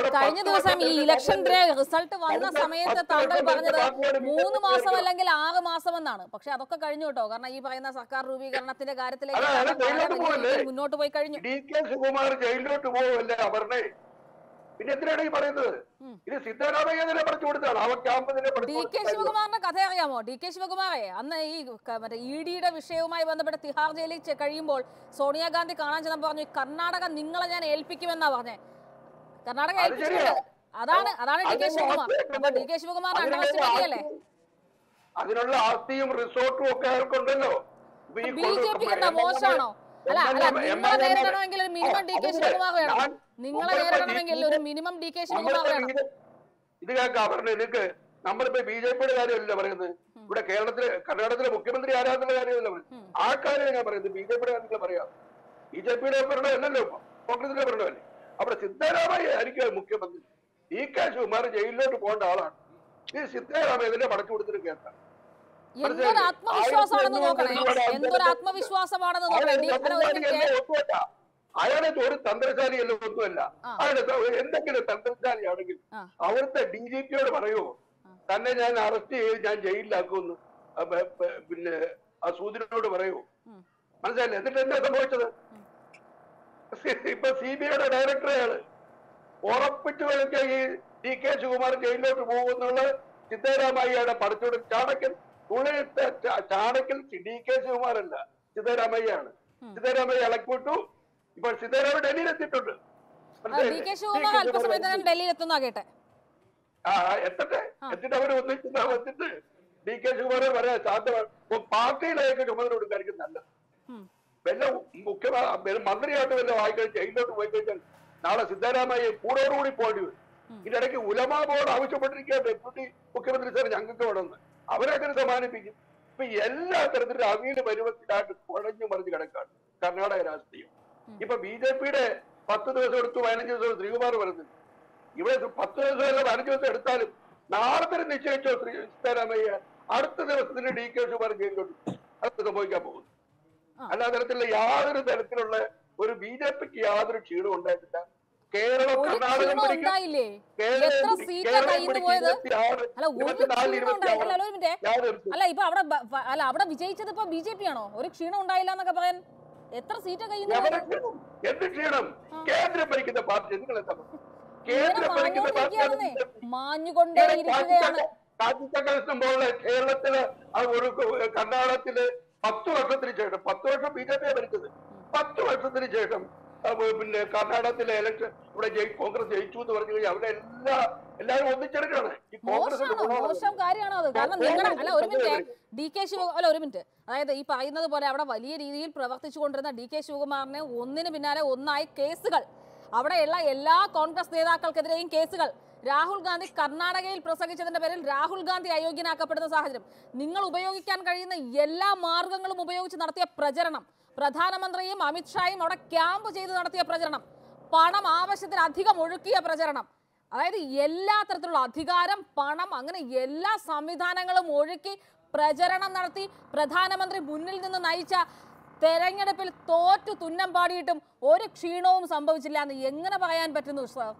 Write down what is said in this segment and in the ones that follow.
അവിടെ കഴിഞ്ഞ പത്ത് ദിവസം ഈ വർഷത്തിന്റെ ഇലക്ഷന്റെ പാർട്ടിയാണ്. റിസൾട്ട് വന്ന അതിന്റെ സമയത്ത് പത്ത് താങ്കൾ വർഷത്തിന്റെ പറഞ്ഞത് പാർട്ടിയാണ് മൂന്ന് ബി.ജെ.പി. മാസം അല്ലെങ്കിൽ ആറ് മാസം എന്നാണ് പക്ഷെ അതൊക്കെ കഴിഞ്ഞു കേട്ടോ കാരണം ഈ പറയുന്ന സർക്കാർ രൂപീകരണത്തിന്റെ കാര്യത്തിലേക്ക് അതെ, അതെ, വളരെ ജയിലിലോട്ട് വലിയ പോകല്ലേ? രീതിയിൽ മുന്നോട്ട് പോയി കഴിഞ്ഞു ഡി കെ ശിവകുമാർ ജയിലിലോട്ട് പോകുമല്ലേ അപർണേ പിന്നെ എന്തിനാണ് ഈ പറയുന്നത് ഉം. ഇത് സിദ്ധരാമയ്യ തന്നെ പഠിച്ചു കൊടുത്താണ് അവ ക്യാമ്പ് തന്നെ പഠിച്ചു ഡി കെ കൊടുത്തതാണ്. ശിവകുമാറിന്റെ കഥ അറിയാമോ ഡി കെ ശിവകുമാറെ അന്ന് ഈ ക- മറ്റേ ഇ ഡിയുടെ വിഷയവുമായി ബന്ധപ്പെട്ട് തിഹാർ ജയിലിൽ ചെ- കഴിയുമ്പോൾ സോണിയാഗാന്ധി കാണാൻ ചെന്നപ്പോൾ പറഞ്ഞു "ഈ കർണാടക നിങ്ങളെ ഞാൻ ഏൽപ്പിക്കുമെന്നാ പറഞ്ഞേ കർണാടക അത് ഏൽപ്പിച്ചിട്ടുണ്ട് ശരിയാ. അതാണ് അതാണ് ഡി കെ അതിനുള്ള ശിവകുമാർ ആസ്തിയൊക്കെ അപ്പൊ ഡി കെ ശിവകുമാറിന് അതിനുള്ള അണ്ടർഎസ്റ്റിമേറ്റ് ചെയ്യല്ലേ ആസ്തിയും- അതിനുള്ള ആസ്തിയും റിസോർട്ടും ഒക്കെ അയാൾക്കുണ്ടല്ലോ ഇപ്പൊ ഈ ബി കൊണ്ട് ജെ പിക്ക് എന്താ എം എൽ എ മോശമാണോ അല്ല അല്ല എം എൽ എ നിങ്ങളെ നേരിടണമെങ്കിൽ ഒരു മിനിമം ഡി കെ അതിന്റെ ശിവകുമാർ വേണം ഞാൻ- നിങ്ങളെ നമ്മളിപ്പോ നേരിടണമെങ്കിൽ ഒരു മിനിമം ഡി കെ ശിവകുമാർ നമ്മളിപ്പോ വേണം ബി.ജെ. ഇത് കേൾക്കാം പറഞ്ഞ നിനക്ക് നമ്മളിപ്പോ ബി ജെ പിയുടെ കാര്യമല്ല പറയുന്നത് ഇവിടെ കേരളത്തിലെ കർണാടകത്തിലെ മുഖ്യമന്ത്രി ആരാധന കാര്യമല്ല പറയുന്നത് ആ കാര്യം ഞാൻ പറയുന്നത് ബി ജെ പിയുടെ കാര്യത്തിൽ പറയാം ബി ജെ പിയുടെ ഭരണമല്ലല്ലോ ഇപ്പൊ. കോൺഗ്രസിന്റെ ഭരണമല്ലേ അവിടെ സിദ്ധരാമയ്യ ആയിരിക്കും മുഖ്യമന്ത്രി ഈ കെ ശിവകുമാർ ജയിലിലോട്ട് പോകേണ്ട ആളാണ് ഈ സിദ്ധരാമയ്യ ഇതിന്റെ പടച്ചു കൊടുത്തിട്ട് കേൾക്കാം എന്തൊരു ആത്മവിശ്വാസമാണെന്ന് നോക്കണേ എന്തൊരു ആത്മവിശ്വാസമാണെന്ന് നോക്കണേ ഡി- അല്ല, ഒരു മിനിറ്റ്. അയാളെ ഒരു തന്ത്രശാലിയല്ല ഒന്നുമല്ല ആ. അയാളെ ത- എന്തെങ്കിലും തന്ത്രശാലിയാണെങ്കിൽ ആ. അവിടുത്തെ ഡി ജി പിയോട് പറയുമോ തന്നെ ഞാൻ അറസ്റ്റ് ചെയ്ത് ഞാൻ ജയിലിലാക്കുമെന്ന് ആ ബ- ബ- പിന്നെ ആ സൂചനയോട് പറയുമോ ഉം. മനസ്സിലായില്ലേ എന്നിട്ട് എന്താ സംഭവിച്ചത് ഇപ്പൊ സി ബി ഐയുടെ ഡയറക്ടർ അയാള് ഉറപ്പിച്ചു വെച്ച ഈ ഡി കെ ശിവകുമാർ ജയിലിലോട്ട് പോകുന്നുള്ള സിദ്ധരാമയ്യയുടെ പടച്ചോട് ചാണക്യൻ തുള്ളിയിട്ട ചാ- ചാണക്യൻ ഡി കെ ശിവകുമാരല്ല സിദ്ധരാമയ്യാണ് സിദ്ധരാമയ്യ ഇളക്കിവിട്ടു ഇപ്പോൾ സിദ്ധരാമയ്യ ഡൽഹിയിൽ എത്തിയിട്ടുണ്ട് ആ, ഡി കെ ശിവകുമാർ അല്പസമയത്തിനകം ഡൽഹിയിൽ എത്തുന്ന കേട്ടെ ആ എത്തട്ടെ എന്നിട്ട് അവർ ഒന്നിച്ച് വന്നിട്ട് ഡി കെ ശിവകുമാരെ പറയാൻ സാധ്യമാണ് പാർട്ടിയിലേക്ക് ചുമതല കൊടുക്കായിരിക്കും നല്ലത് ഉം. വല്ല മുഖ്യ വല്ല മന്ത്രിയായിട്ട് വല്ല വായിക്കാൻ ജയിലിലോട്ട് പോയി കഴിഞ്ഞാൽ നാളെ സിദ്ധരാമയ്യ കൂടോടുകൂടി പോകേണ്ടി വരും ഇതിനിടയ്ക്ക് ഉലമാ ബോർഡ് ആവശ്യപ്പെട്ടിരിക്കുക ഡെപ്യൂട്ടി മുഖ്യമന്ത്രി സാർ ഞങ്ങൾക്ക് വേണമെന്ന് അവരെ അങ്ങനെ സമാനിപ്പിക്കും ഇപ്പൊ എല്ലാ തരത്തിലും അവിയൽ പരുവത്തിലായിട്ട് കുഴഞ്ഞു മറിഞ്ഞ് കിടക്കാണ് കർണാടക രാഷ്ട്രീയം ഇപ്പൊ ബി ജെ പിയുടെ പത്ത് ദിവസം എടുത്തു പതിനഞ്ച് ദിവസം ശ്രീകുമാർ വരുന്നത് ഇവിടെ ഇത് പത്ത് ദിവസം അല്ല പതിനഞ്ച് ദിവസം എടുത്താലും നാളെ തന്നെ നിശ്ചയിച്ചോ ശ്രീ സിദ്ധരാമയ്യ അടുത്ത ദിവസത്തിന് ഡി കെ ശിവകുമാർ ജയിലിലോട്ട് പോകും. അത് സംഭവിക്കാൻ പോകുന്നു ആ. അല്ലാ തരത്തിലുള്ള യാതൊരു തരത്തിലുള്ള ഒരു ബി ജെ പിക്ക് യാതൊരു ക്ഷീണവും ഉണ്ടായിട്ടില്ല കേരളം ഒരു കർണാടകം ക്ഷീണം പിടിക്കും ഉണ്ടായില്ലേ കേരളം എത്ര പിടിക്കും. സീറ്റാ കേരളം കയ്യിൽ നിന്ന് പിടിക്കും. പോയത് ഇരുപത്തിയാറ്, അല്ല ഒരു ഇരുപത്തിനാല്, ക്ഷീണം ഉണ്ടായി അല്ല ഇരുപത്തിയാറ്. ഒരു മിനിറ്റ് ഞാൻ നിർത്തും. അല്ല ഇപ്പൊ അവിടെ ബ- ബ- അല്ല അവിടെ വിജയിച്ചത് ഇപ്പൊ ബി ജെ പി ആണോ ഒരു ക്ഷീണം ഉണ്ടായില്ല എന്നൊക്കെ പറയാൻ എത്ര സീറ്റാ കയ്യിൽ നിന്ന് എവിടെ പോയത് ക്ഷീണം? എന്ത് ക്ഷീണം കേന്ദ്രം ഭരിക്കുന്ന പാർട്ടി നിങ്ങൾ എന്താ പറയുക? ഇങ്ങനെ കേന്ദ്രം ഭരിക്കുന്ന മാഞ്ഞുകൊണ്ടിരിക്കുകയാണെന്നേ പാർട്ടി മാഞ്ഞുകൊണ്ടേ ഇരിക്കുകയാണ് കാറ്റിക്കകലം പോലുള്ള കേരളത്തില് ആ ഒരു കർണാടകത്തില് പത്ത് വർഷത്തിന് ശേഷം പത്ത് വർഷം ബി ജെ പി ഭരിച്ചത് പത്ത് വർഷത്തിന് ശേഷം ആ, പിന്നെ കർണാടകത്തിലെ ഇലക്ഷൻ ഇവിടെ ജയി കോൺഗ്രസ് ജയിച്ചു എന്ന് പറഞ്ഞു കഴിഞ്ഞാൽ അവിടെ എല്ലാ എല്ലാവരും ഒന്നിച്ചെടുക്കാണ് ഈ കോൺഗ്രസിന്റെ മോശമാണോ ഗുണമാണ് മോശം കാര്യമാണോ അത് കാരണം നിങ്ങളുടെ അല്ല ഒരു മിനിറ്റ് ഡി കെ ശിവ അല്ല ഒരു മിനിറ്റ് അതായത് ഈ പറയുന്നത് പോലെ അവിടെ വലിയ രീതിയിൽ പ്രവർത്തിച്ചു കൊണ്ടിരുന്ന ഡി കെ ശിവകുമാറിന് ഒന്നിന് പിന്നാലെ ഒന്നായി കേസുകൾ അവിടെയുള്ള എല്ലാ കോൺഗ്രസ് നേതാക്കൾക്കെതിരെയും കേസുകൾ രാഹുൽ ഗാന്ധി കർണാടകയിൽ പ്രസംഗിച്ചതിന്റെ പേരിൽ രാഹുൽ ഗാന്ധി അയോഗ്യനാക്കപ്പെടുന്ന സാഹചര്യം നിങ്ങൾ ഉപയോഗിക്കാൻ കഴിയുന്ന എല്ലാ മാർഗങ്ങളും ഉപയോഗിച്ച് നടത്തിയ പ്രചരണം പ്രധാനമന്ത്രിയും അമിത്ഷായും അവിടെ ക്യാമ്പ് ചെയ്ത് നടത്തിയ പ്രചരണം പണം ആവശ്യത്തിന് അധികം ഒഴുക്കിയ പ്രചരണം അതായത് എല്ലാ തരത്തിലുള്ള അധികാരം പണം അങ്ങനെ എല്ലാ സംവിധാനങ്ങളും ഒഴുക്കി പ്രചരണം നടത്തി പ്രധാനമന്ത്രി മുന്നിൽ നിന്ന് നയിച്ച തെരഞ്ഞെടുപ്പിൽ തോറ്റു തുന്നം പാടിയിട്ടും ഒരു ക്ഷീണവും സംഭവിച്ചില്ല എന്ന് എങ്ങനെ പറയാൻ പറ്റുന്നു സർ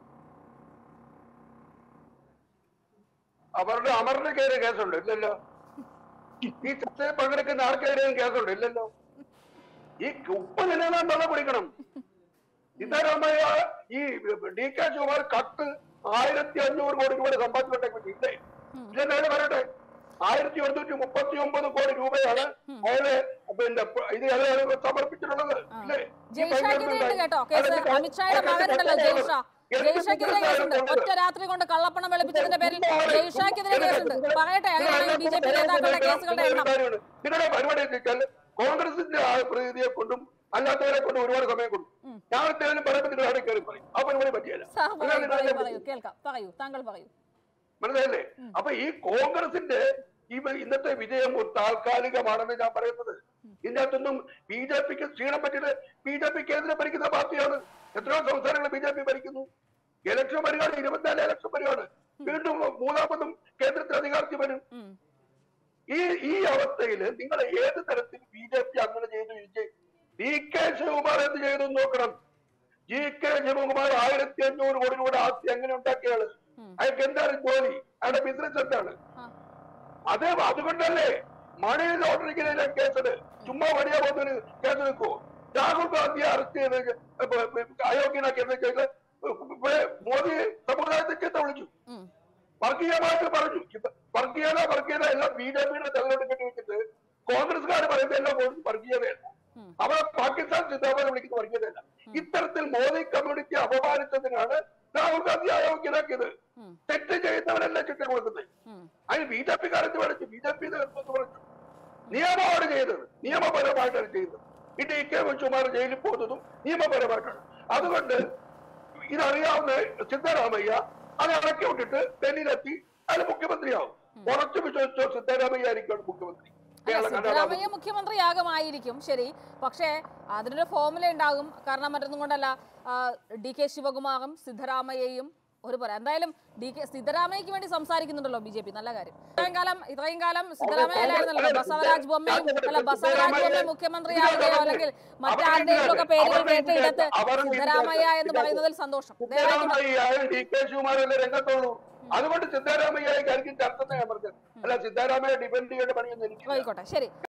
അവരുടെ അമറിന്റെ കയറി കേസുണ്ട് ഇല്ലല്ലോ ഈ ചർച്ചയിൽ പങ്കെടുക്കുന്ന ആർക്കെതിരെയും കേസുണ്ട് ഇല്ലല്ലോ ഈ ഉപ്പ് നിലനിൽക്കാൻ വെള്ളം കുടിക്കണം സിദ്ധരാമയ്യ ഈ ഡി കെ ശിവകുമാർ കത്ത് ആയിരത്തി അഞ്ഞൂറ് കോടി രൂപയുടെ സമ്പാദിച്ചിട്ടുണ്ടെങ്കിൽ ഇല്ലേ ഇല്ലെന്നയാള് പറയട്ടെ ആയിരത്തി ഒരുന്നൂറ്റി മുപ്പത്തി ഒമ്പത് കോടി രൂപയാണ് അയാള് പിന്നെ ഇത് അയാള് സമർപ്പിച്ചിട്ടുള്ളത് ഇല്ലേ ഈ ജയ്ഷാക്കെതിരെയുണ്ട് പൈസ കേട്ടോ കേസ് അതിന്റെ അമിത്ഷായുടെ അതിന്റെ മകനുണ്ടല്ലോ ജയ്ഷ എന്ത് ജയ്ഷാക്കെതിരെ കേസുണ്ട് ഒറ്റ രാത്രി കൊണ്ട് കള്ളപ്പണം വെളുപ്പിച്ചതിന്റെ പേരിൽ ജയ്ഷാക്കെതിരെ കേസുണ്ട് പറയട്ടെ അങ്ങനെയാണെങ്കിൽ ബി ജെ പി നേതാക്കളുടെ കേസുകളുടെ എണ്ണം നിങ്ങളുടെ പരിപാടി എന്ന് വെച്ചാൽ കോൺഗ്രസിന്റെ ആ പ്രതിനിധിയെ കൊണ്ടും അല്ലാത്തവരെ കൊണ്ട് ഒരുപാട് സമയം കൊടുക്കും ഞാൻ എന്തെങ്കിലും പറയുമ്പോൾ നിങ്ങൾ അവിടെ കയറി പറയും ആ പരിപാടി പറ്റിയല്ല സാർ പറയൂ അതാണ് പറയൂ ഇതിനകത്ത് പറയൂ കേൾക്കാം പറയൂ താങ്കൾ പറയൂ മനസ്സിലായില്ലേ അപ്പൊ ഈ കോൺഗ്രസിന്റെ ഈ വ- ഇന്നത്തെ വിജയം ഒരു താൽക്കാലികമാണെന്ന് ഞാൻ പറയുന്നത് ഇതിനകത്തൊന്നും ബി ജെ പിക്ക് ക്ഷീണം പറ്റിയത് ബി ജെ പി കേന്ദ്രം ഭരിക്കുന്ന പാർട്ടിയാണ് എത്രയോ സംസ്ഥാനങ്ങൾ ബി ജെ പി ഭരിക്കുന്നു ഇലക്ഷൻ വരികയാണ് ഇരുപത്തിനാല് ഇലക്ഷൻ വരികയാണ് വീണ്ടും മൂന്നാമതും കേന്ദ്രത്തിൽ അധികാരത്തിൽ വരും ഉം. ഈ ഈ അവസ്ഥയിൽ നിങ്ങൾ ഏത് തരത്തിൽ ബി ജെ പി അങ്ങനെ ചെയ്തു വിജയ് ഡി കെ ശിവകുമാർ എന്ത് ചെയ്തു എന്ന് നോക്കണം ജി കെ ശിവകുമാർ ആയിരത്തി അഞ്ഞൂറ് കോടി രൂപ ആസ്തി എങ്ങനെ ഉണ്ടാക്കിയാള് ഉം. അയാൾക്ക് എന്താണ് ജോലി അയാളുടെ ബിസിനസ് എന്താണ് ആ. അതേ അതുകൊണ്ടല്ലേ മണി ലോട്ടറിക്കെതിരെ കേസില് ചുമ്മാ മണിയാ പോകുന്നതിന് കേസ് നിൽക്കുവോ രാഹുൽ ഗാന്ധി അറസ്റ്റ് ചെയ്ത് അയോഗ്യനാക്കി എന്ന് ചെയ്ത് മോദി സമുദായത്തെ ചീത്ത വിളിച്ചു ഉം. വർഗീയമായിട്ട് പറഞ്ഞു ഇപ്പൊ വർഗീയത വർഗീയത എല്ലാം ബി ജെ പിയുടെ തെരഞ്ഞെടുപ്പിൽ വെച്ചിട്ട് കോൺഗ്രസ്സുകാർ പറയുന്നത് എല്ലാം വർഗീയതയല്ല ഉം. അവരെ പാകിസ്ഥാൻ സിദ്ധാന്തം വിളിക്കുന്ന വർഗീയതയല്ല ഇത്തരത്തിൽ മോദി കമ്മ്യൂണിറ്റി അപമാനിച്ചതിനാണ് രാഹുൽ ഗാന്ധി അയോഗ്യനാക്കിയത് ഉം. തെറ്റ് ചെയ്യുന്നവരല്ല ചിട്ട കൊടുക്കുന്നത് ഉം. അതിന് ബി ജെ പി കാലത്ത് വിളിച്ചു ബി ജെ പി വിളിച്ചു നിയമമാണ് ചെയ്തത് നിയമപരമായിട്ടാണ് ചെയ്തത് ഈ ഡി കെ ശിവകുമാർ ജയിലിൽ പോകുന്നതും നിയമപരമായിട്ടാണ് അതുകൊണ്ട് ഇതറിയാവുന്ന സിദ്ധരാമയ്യ അത് ഇറക്കി വിട്ടിട്ട് ഡൽഹിയിലെത്തി അത് മുഖ്യമന്ത്രിയാവും ഉറച്ചു വിശ്വസിച്ചോ സിദ്ധരാമയ്യ ആയിരിക്കും മുഖ്യമന്ത്രി അല്ല, കേരള സിദ്ധരാമയ്യ മുഖ്യമന്ത്രിയാകുമായിരിക്കും ശരി പക്ഷേ അതിനൊരു ഫോമുല ഉണ്ടാകും കാരണം മറ്റൊന്നും കൊണ്ടല്ല ആ, ഡി കെ ശിവകുമാറും സിദ്ധരാമയ്യയും ഒരു പോലെ എന്തായാലും ഡി കെ സിദ്ധരാമയ്യക്ക് വേണ്ടി സംസാരിക്കുന്നുണ്ടല്ലോ ബി ജെ പി നല്ല കാര്യം ഇത്രയും കാലം ഇത്രയും കാലം സിദ്ധരാമയ്യ അല്ലായിരുന്നല്ലോ ബസവരാജ് ബൊമ്മയും അല്ല ബസവരാജ് ബൊമ്മ മുഖ്യമന്ത്രിയാവുകയോ അല്ലെങ്കിൽ മറ്റാരുടെയും ഒക്കെ പേരുകൾ കേട്ടിടത്ത് സിദ്ധരാമയ്യ എന്ന് പറയുന്നതിൽ സന്തോഷം ദയവായി സിദ്ധരാമയ്യ ഡി കെ ശിവകുമാരല്ലേ രംഗത്തുള്ളൂ അതുകൊണ്ട് സിദ്ധരാമയ്യ ആയിരിക്കും ചർച്ച ഞാൻ പറഞ്ഞത് അല്ല സിദ്ധരാമയ്യ ഡിപെൻഡ് ചെയ്യേണ്ട പണിയൊന്നും എനിക്ക് ആയിക്കോട്ടെ ശരി